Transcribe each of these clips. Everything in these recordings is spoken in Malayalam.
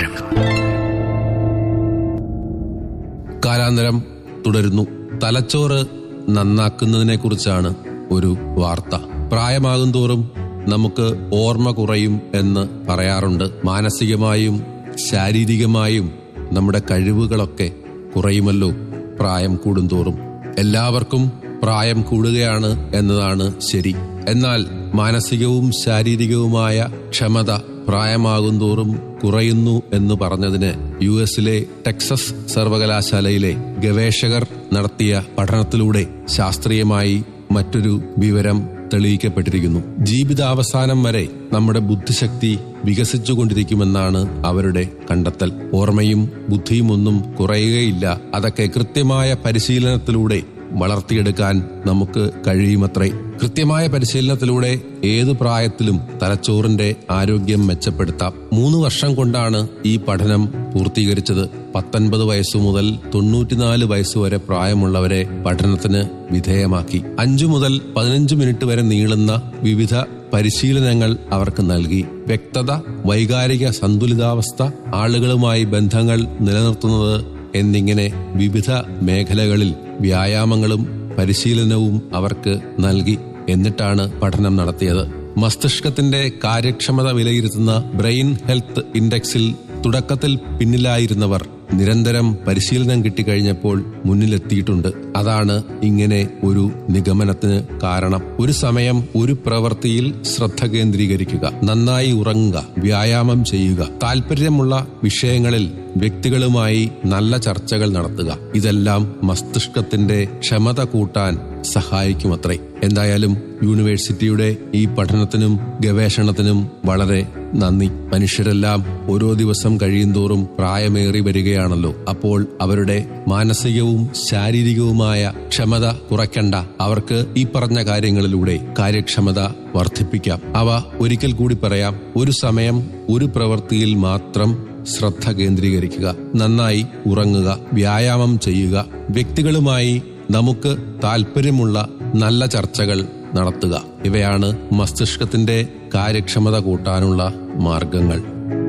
കാലാന്തരം തുടരുന്നു തലച്ചോറ് നന്നാക്കുന്നതിനെ കുറിച്ചാണ് ഒരു വാർത്ത പ്രായമാകും തോറും നമുക്ക് ഓർമ്മ കുറയും എന്ന് പറയാറുണ്ട് മാനസികമായും ശാരീരികമായും നമ്മുടെ കഴിവുകളൊക്കെ കുറയുമല്ലോ പ്രായം കൂടുന്തോറും എല്ലാവർക്കും പ്രായം കൂടുകയാണ് എന്നതാണ് ശരി എന്നാൽ മാനസികവും ശാരീരികവുമായ ക്ഷമത പ്രായമാകുന്തോറും കുറയുന്നു എന്ന് പറഞ്ഞതിന് യു എസിലെ ടെക്സസ് സർവകലാശാലയിലെ ഗവേഷകർ നടത്തിയ പഠനത്തിലൂടെ ശാസ്ത്രീയമായി മറ്റൊരു വിവരം തെളിയിക്കപ്പെട്ടിരിക്കുന്നു ജീവിതാവസാനം വരെ നമ്മുടെ ബുദ്ധിശക്തി വികസിച്ചുകൊണ്ടിരിക്കുമെന്നാണ് അവരുടെ കണ്ടെത്തൽ ഓർമ്മയും ബുദ്ധിയും ഒന്നും കുറയുകയില്ല അതൊക്കെ കൃത്യമായ പരിശീലനത്തിലൂടെ വളർത്തിയെടുക്കാൻ നമുക്ക് കഴിയുമത്രേ കൃത്യമായ പരിശീലനത്തിലൂടെ ഏതു പ്രായത്തിലും തലച്ചോറിന്റെ ആരോഗ്യം മെച്ചപ്പെടുത്താം മൂന്ന് വർഷം കൊണ്ടാണ് ഈ പഠനം പൂർത്തീകരിച്ചത് പത്തൊൻപത് വയസ്സു മുതൽ തൊണ്ണൂറ്റിനാല് വയസ്സുവരെ പ്രായമുള്ളവരെ പഠനത്തിന് വിധേയമാക്കി അഞ്ചു മുതൽ പതിനഞ്ച് മിനിറ്റ് വരെ നീളുന്ന വിവിധ പരിശീലനങ്ങൾ അവർക്ക് നൽകി വ്യക്തത വൈകാരിക സന്തുലിതാവസ്ഥ ആളുകളുമായി ബന്ധങ്ങൾ നിലനിർത്തുന്നത് എന്നിങ്ങനെ വിവിധ മേഖലകളിൽ വ്യായാമങ്ങളും പരിശീലനവും അവർക്ക് നൽകി എന്നിട്ടാണ് പഠനം നടത്തിയത് മസ്തിഷ്കത്തിന്റെ കാര്യക്ഷമത വിലയിരുത്തുന്ന ബ്രെയിൻ ഹെൽത്ത് ഇൻഡെക്സിൽ തുടക്കത്തിൽ പിന്നിലായിരുന്നവർ നിരന്തരം പരിശീലനം കിട്ടിക്കഴിഞ്ഞപ്പോൾ മുന്നിലെത്തിയിട്ടുണ്ട് അതാണ് ഇങ്ങനെ ഒരു നിഗമനത്തിന് കാരണം ഒരു സമയം ഒരു പ്രവൃത്തിയിൽ ശ്രദ്ധ കേന്ദ്രീകരിക്കുക നന്നായി ഉറങ്ങുക വ്യായാമം ചെയ്യുക താല്പര്യമുള്ള വിഷയങ്ങളിൽ വ്യക്തികളുമായി നല്ല ചർച്ചകൾ നടത്തുക ഇതെല്ലാം മസ്തിഷ്കത്തിന്റെ ക്ഷമത കൂട്ടാൻ സഹായിക്കുമത്രേ എന്തായാലും യൂണിവേഴ്സിറ്റിയുടെ ഈ പഠനത്തിനും ഗവേഷണത്തിനും വളരെ നന്ദി മനുഷ്യരെല്ലാം ഓരോ ദിവസം കഴിയുന്തോറും പ്രായമേറി വരികയാണല്ലോ അപ്പോൾ അവരുടെ മാനസികവും ശാരീരികവുമായ ക്ഷമത കുറയ്ക്കണ്ട അവർക്ക് ഈ പറഞ്ഞ കാര്യങ്ങളിലൂടെ കാര്യക്ഷമത വർദ്ധിപ്പിക്കാം അവ ഒരിക്കൽ കൂടി പറയാം ഒരു സമയം ഒരു പ്രവൃത്തിയിൽ മാത്രം ശ്രദ്ധ കേന്ദ്രീകരിക്കുക നന്നായി ഉറങ്ങുക വ്യായാമം ചെയ്യുക വ്യക്തികളുമായി നമുക്ക് താല്പര്യമുള്ള നല്ല ചർച്ചകൾ നടത്തുക ഇവയാണ് മസ്തിഷ്കത്തിന്റെ കാര്യക്ഷമത കൂട്ടാനുള്ള മാർഗങ്ങൾ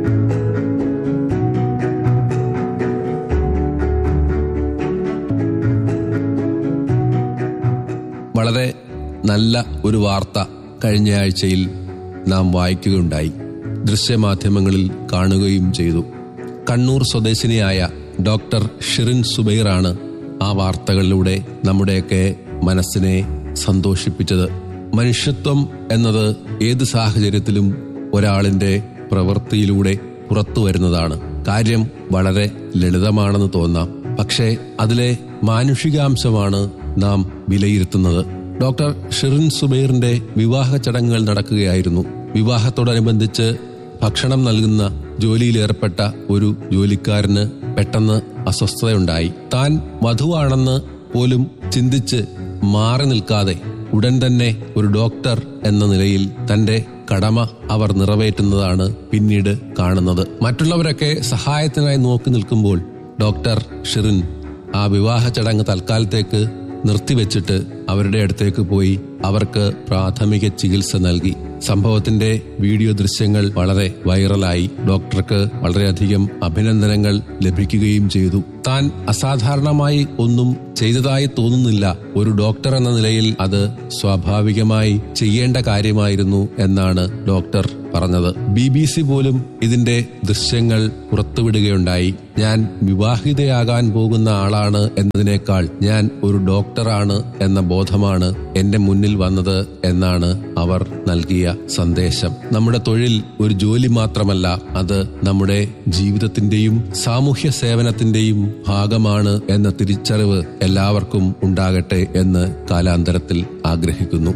വളരെ നല്ല ഒരു വാർത്ത കഴിഞ്ഞ ആഴ്ചയിൽ നാം വായിക്കുകയുണ്ടായി ദൃശ്യമാധ്യമങ്ങളിൽ കാണുകയും ചെയ്തു കണ്ണൂർ സ്വദേശിനിയായ ഡോക്ടർ ഷിറിൻ സുബൈറാണ് ആ വാർത്തകളിലൂടെ നമ്മുടെയൊക്കെ മനസ്സിനെ സന്തോഷിപ്പിച്ചത് മനുഷ്യത്വം എന്നത് ഏത് സാഹചര്യത്തിലും ഒരാളിന്റെ പ്രവൃത്തിയിലൂടെ പുറത്തു വരുന്നതാണ് കാര്യം വളരെ ലളിതമാണെന്ന് തോന്നാം പക്ഷേ അതിലെ മാനുഷികാംശമാണ് നാം വിലയിരുത്തുന്നത് ഡോക്ടർ ഷിറിൻ സുബൈറിന്റെ വിവാഹ ചടങ്ങുകൾ നടക്കുകയായിരുന്നു വിവാഹത്തോടനുബന്ധിച്ച് ഭക്ഷണം നൽകുന്ന ജോലിയിലേർപ്പെട്ട ഒരു ജോലിക്കാരന് പെട്ടെന്ന് അസ്വസ്ഥതയുണ്ടായി താൻ വധുവാണെന്ന് പോലും ചിന്തിച്ച് മാറി നിൽക്കാതെ ഉടൻ തന്നെ ഒരു ഡോക്ടർ എന്ന നിലയിൽ തന്റെ കടമ അവർ നിറവേറ്റുന്നതാണ് പിന്നീട് കാണുന്നത് മറ്റുള്ളവരൊക്കെ സഹായത്തിനായി നോക്കി നിൽക്കുമ്പോൾ ഡോക്ടർ ഷിറിൻ ആ വിവാഹ ചടങ്ങ് തൽക്കാലത്തേക്ക് നിർത്തിവെച്ചിട്ട് അവരുടെ അടുത്തേക്ക് പോയി അവർക്ക് പ്രാഥമിക ചികിത്സ നൽകി സംഭവത്തിന്റെ വീഡിയോ ദൃശ്യങ്ങൾ വളരെ വൈറലായി ഡോക്ടർക്ക് വളരെയധികം അഭിനന്ദനങ്ങൾ ലഭിക്കുകയും ചെയ്തു താൻ അസാധാരണമായി ഒന്നും ചെയ്തതായി തോന്നുന്നില്ല ഒരു ഡോക്ടർ എന്ന നിലയിൽ അത് സ്വാഭാവികമായി ചെയ്യേണ്ട കാര്യമായിരുന്നു എന്നാണ് ഡോക്ടർ പറഞ്ഞത് ബി ബി സി പോലും ഇതിന്റെ ദൃശ്യങ്ങൾ പുറത്തുവിടുകയുണ്ടായി ഞാൻ വിവാഹിതയാകാൻ പോകുന്ന ആളാണ് എന്നതിനേക്കാൾ ഞാൻ ഒരു ഡോക്ടറാണ് എന്ന ബോധമാണ് എന്റെ മുന്നിൽ വന്നത് എന്നാണ് അവർ നൽകിയ സന്ദേശം നമ്മുടെ തൊഴിൽ ഒരു ജോലി മാത്രമല്ല അത് നമ്മുടെ ജീവിതത്തിന്റെയും സാമൂഹ്യ സേവനത്തിന്റെയും ഭാഗമാണ് എന്ന തിരിച്ചറിവ് എല്ലാവർക്കും ഉണ്ടാകട്ടെ എന്ന് കാലാന്തരത്തിൽ ആഗ്രഹിക്കുന്നു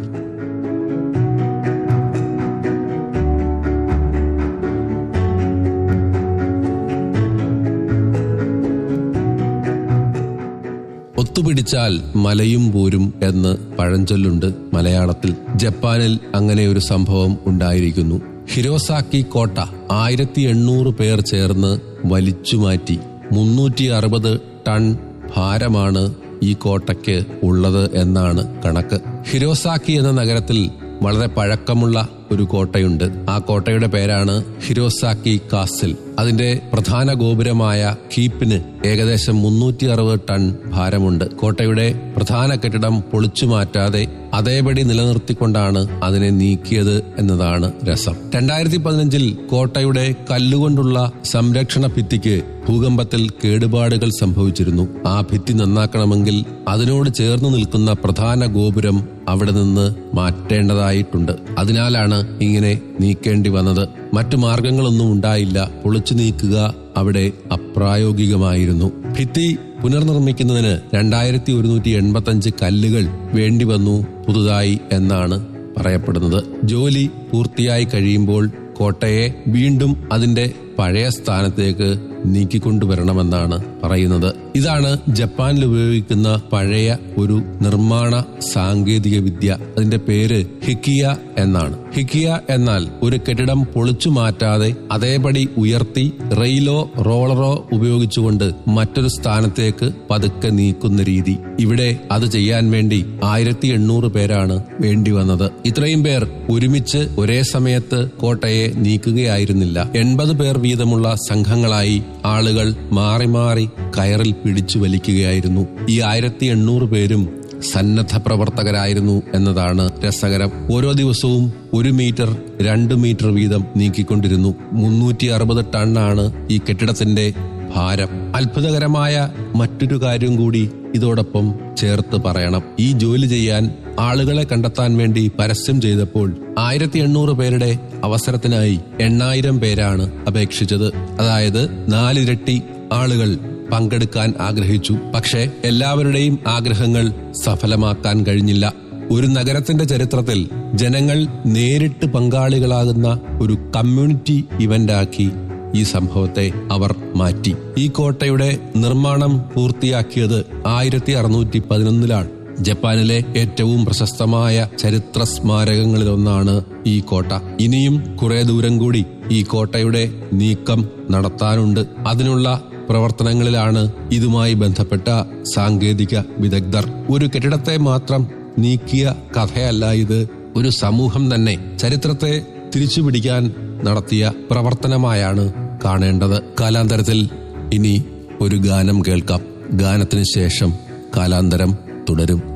ഒത്തുപിടിച്ചാൽ മലയും പോരും എന്ന് പഴഞ്ചൊല്ലുണ്ട് മലയാളത്തിൽ ജപ്പാനിൽ അങ്ങനെ ഒരു സംഭവം ഉണ്ടായിരിക്കുന്നു ഹിരോസാക്കി കോട്ട ആയിരത്തി എണ്ണൂറ് പേർ ചേർന്ന് വലിച്ചുമാറ്റി മുന്നൂറ്റി അറുപത് ടൺ ഭാരമാണ് ഈ കോട്ടയ്ക്ക് ഉള്ളത് എന്നാണ് കണക്ക് ഹിരോസാക്കി എന്ന നഗരത്തിൽ വളരെ പഴക്കമുള്ള ഒരു കോട്ടയുണ്ട് ആ കോട്ടയുടെ പേരാണ് ഹിരോസാക്കി കാസിൽ അതിന്റെ പ്രധാന ഗോപുരമായ കീപ്പിന് ഏകദേശം മുന്നൂറ്റി അറുപത് ടൺ ഭാരമുണ്ട് കോട്ടയുടെ പ്രധാന കെട്ടിടം പൊളിച്ചു മാറ്റാതെ അതേപടി നിലനിർത്തിക്കൊണ്ടാണ് അതിനെ നീക്കിയത് എന്നതാണ് രസം രണ്ടായിരത്തി പതിനഞ്ചിൽ കോട്ടയുടെ കല്ലുകൊണ്ടുള്ള സംരക്ഷണ ഭിത്തിക്ക് ഭൂകമ്പത്തിൽ കേടുപാടുകൾ സംഭവിച്ചിരുന്നു ആ ഭിത്തി നന്നാക്കണമെങ്കിൽ അതിനോട് ചേർന്ന് നിൽക്കുന്ന പ്രധാന ഗോപുരം അവിടെ നിന്ന് മാറ്റേണ്ടതായിട്ടുണ്ട് അതിനാലാണ് ഇങ്ങനെ നീക്കേണ്ടി വന്നത് മറ്റു മാർഗങ്ങളൊന്നും ഉണ്ടായില്ല പൊളിച്ചു നീക്കുക അവിടെ അപ്രായോഗികമായിരുന്നു ഭിത്തി പുനർനിർമ്മിക്കുന്നതിന് രണ്ടായിരത്തി ഒരുന്നൂറ്റി എൺപത്തി അഞ്ച് കല്ലുകൾ വേണ്ടിവന്നു പുതുതായി എന്നാണ് പറയപ്പെടുന്നത് ജോലി പൂർത്തിയായി കഴിയുമ്പോൾ കോട്ടയെ വീണ്ടും അതിന്റെ പഴയ സ്ഥാനത്തേക്ക് നീക്കിക്കൊണ്ടുവരണമെന്നാണ് പറയുന്നത് ഇതാണ് ജപ്പാനിൽ ഉപയോഗിക്കുന്ന പഴയ ഒരു നിർമ്മാണ സാങ്കേതിക വിദ്യ അതിന്റെ പേര് ഹിക്കിയ എന്നാണ് ഹിക്കിയ എന്നാൽ ഒരു കെട്ടിടം പൊളിച്ചു മാറ്റാതെ അതേപടി ഉയർത്തി റെയിലോ റോളറോ ഉപയോഗിച്ചുകൊണ്ട് മറ്റൊരു സ്ഥാനത്തേക്ക് പതുക്കെ നീക്കുന്ന രീതി ഇവിടെ അത് ചെയ്യാൻ വേണ്ടി ആയിരത്തി എണ്ണൂറ് പേരാണ് വേണ്ടി വന്നത് ഇത്രയും പേർ ഒരുമിച്ച് ഒരേ സമയത്ത് കോട്ടയെ നീക്കുകയായിരുന്നില്ല എൺപത് പേർ വീതമുള്ള സംഘങ്ങളായി ആളുകൾ മാറി മാറി കയറിൽ പിടിച്ചു വലിക്കുകയായിരുന്നു ഈ ആയിരത്തി എണ്ണൂറ് പേരും സന്നദ്ധ പ്രവർത്തകരായിരുന്നു എന്നതാണ് രസകരം ഓരോ ദിവസവും ഒരു മീറ്റർ രണ്ട് മീറ്റർ വീതം നീക്കിക്കൊണ്ടിരുന്നു മുന്നൂറ്റി അറുപത് ടണ്ണാണ് ഈ കെട്ടിടത്തിന്റെ ഭാരം അത്ഭുതകരമായ മറ്റൊരു കാര്യം കൂടി ഇതോടൊപ്പം ചേർത്ത് പറയണം ഈ ജോലി ചെയ്യാൻ ആളുകളെ കണ്ടെത്താൻ വേണ്ടി പരസ്യം ചെയ്തപ്പോൾ ആയിരത്തി എണ്ണൂറ് പേരുടെ അവസരത്തിനായി എണ്ണായിരം പേരാണ് അപേക്ഷിച്ചത് അതായത് നാലിരട്ടി ആളുകൾ പങ്കെടുക്കാൻ ആഗ്രഹിച്ചു പക്ഷേ എല്ലാവരുടെയും ആഗ്രഹങ്ങൾ സഫലമാക്കാൻ കഴിഞ്ഞില്ല ഒരു നഗരത്തിന്റെ ചരിത്രത്തിൽ ജനങ്ങൾ നേരിട്ട് പങ്കാളികളാകുന്ന ഒരു കമ്മ്യൂണിറ്റി ഇവന്റാക്കി ഈ സംഭവത്തെ അവർ മാറ്റി ഈ കോട്ടയുടെ നിർമ്മാണം പൂർത്തിയാക്കിയത് ആയിരത്തി അറുന്നൂറ്റി പതിനൊന്നിലാണ് ജപ്പാനിലെ ഏറ്റവും പ്രശസ്തമായ ചരിത്ര സ്മാരകങ്ങളിലൊന്നാണ് ഈ കോട്ട ഇനിയും കുറെ ദൂരം കൂടി ഈ കോട്ടയുടെ നീക്കം നടത്താനുണ്ട് അതിനുള്ള പ്രവർത്തനങ്ങളിലാണ് ഇതുമായി ബന്ധപ്പെട്ട സാങ്കേതിക വിദഗ്ധർ ഒരു കെട്ടിടത്തെ മാത്രം നീക്കിയ കഥയല്ല ഇത് ഒരു സമൂഹം തന്നെ ചരിത്രത്തെ തിരിച്ചുപിടിക്കാൻ നടത്തിയ പ്രവർത്തനമായാണ് കാണേണ്ടത് കാലാന്തരത്തിൽ ഇനി ഒരു ഗാനം കേൾക്കാം ഗാനത്തിന് ശേഷം കാലാന്തരം തുടരും